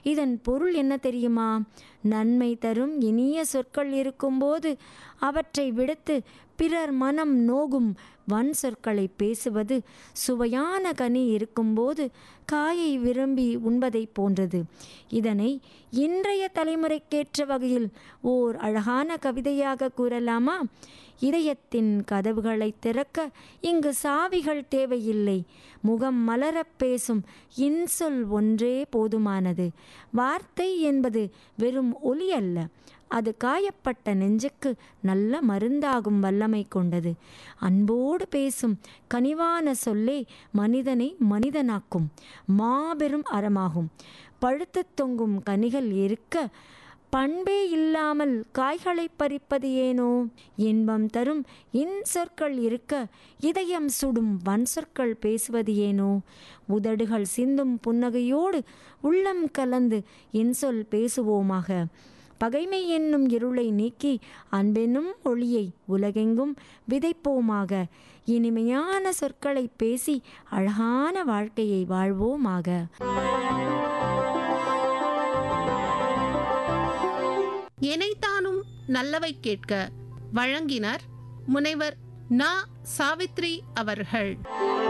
இதன் பொருள் என்ன தெரியுமா நன்மை தரும் இனிய சொற்கள் இருக்கும்போது அவற்றை விடுத்து பிறர் மனம் நோகும் வன் சொற்களை பேசுவது சுவையான கனி இருக்கும்போது காயை விரும்பி உண்பதைப் போன்றது இதனை இன்றைய தலைமுறைக்கேற்ற வகையில் ஓர் அழகான கவிதையாக கூறலாமா இதயத்தின் கதவுகளை திறக்க இங்கு சாவிகள் தேவையில்லை முகம் மலரப் பேசும் இன்சொல் ஒன்றே போதுமானது வார்த்தை என்பது வெறும் ஒலி அல்ல அது காயப்பட்ட நெஞ்சுக்கு நல்ல மருந்தாகும் வல்லமை கொண்டது அன்போடு பேசும் கனிவான சொல்லே மனிதனை மனிதனாக்கும் மாபெரும் அறமாகும் பழுத்து தொங்கும் கனிகள் இருக்க பண்பே இல்லாமல் காய்களை பறிப்பது ஏனோ இன்பம் தரும் இன்சொற்கள் இருக்க இதயம் சுடும் வன் சொற்கள் பேசுவது ஏனோ உதடுகள் சிந்தும் புன்னகையோடு உள்ளம் கலந்து இன்சொல் பேசுவோமாக பகைமை என்னும் இருளை நீக்கி அன்பென்னும் ஒளியை உலகெங்கும் விதைப்போமாக இனிமையான சொற்களை பேசி அழகான வாழ்க்கையை வாழ்வோமாக எனைத்தானும் நல்லவை கேட்க வழங்கினர் முனைவர் நா சாவித்ரி அவர்கள்